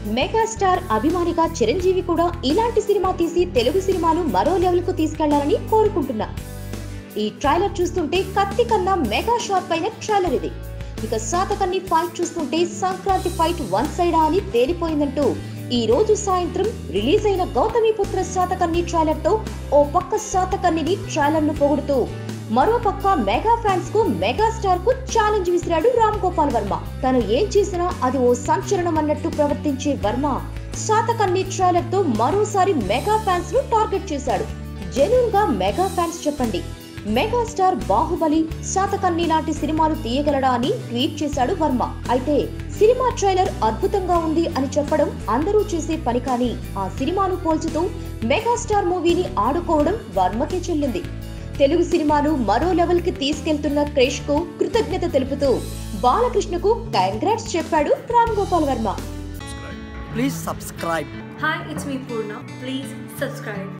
Megastar అభిమానిగా చిరంజీవి కూడా ఇలాంటి సినిమా తీసి తెలుగు సినిమాను మరో లెవెల్ కు తీసుకెళ్లాలని కోరుకుంటున్నా ఈ ట్రైలర్ చూస్తుంటే కత్తి కన్నా మెగా షాట్ పైన ట్రైలర్ ఇది ఇక శాతకర్ణి ఫైట్ చూస్తుంటే సంక్రాంతి ఫైట్ వన్ సైడా అని తేలిపోయిందంటూ ఈ రోజు సాయంత్రం రిలీజ్ అయిన గౌతమిపుత్ర శాతకర్ణి ట్రైలర్ తో ఓ పక్క శాతకర్ణిని ట్రైలర్ ను పొగుడుతూ మరో పక్క మెగా ఫ్యాన్స్ కు మెగా స్టార్ కు ఛాలెంజ్ విసిరాడు రామ్ గోపాల్ వర్మ తను ఏం చేసినా అది ఓ సంచలనం అన్నట్టు ప్రవర్తించే వర్మ శాతకర్ణి ట్రైలర్ తో మరోసారి మెగా ఫ్యాన్స్ ను టార్గెట్ చేశాడు జెన్యున్ గా మెగా ఫ్యాన్స్ చెప్పండి మెగాస్టార్ బాహుబలి శాతకర్ణి లాంటి సినిమాలు తీయగలడా అని ట్వీట్ చేశాడు వర్మ అయితే సినిమా ట్రైలర్ అద్భుతంగా ఉంది అని చెప్పడం అందరూ చేసే పని కానీ ఆ సినిమాను పోల్చుతూ మెగాస్టార్ మూవీని ఆడుకోవడం వర్మకే చెల్లింది తెలుగు సినిమాను మరో లెవెల్ కి తీసుకెళ్తున్న క్రేష్ కు కృతజ్ఞత తెలుపుతూ బాలకృష్ణకు కంగ్రాట్స్ చెప్పాడు Ram Gopal Varma Please subscribe. Hi, it's me Purna. Please subscribe.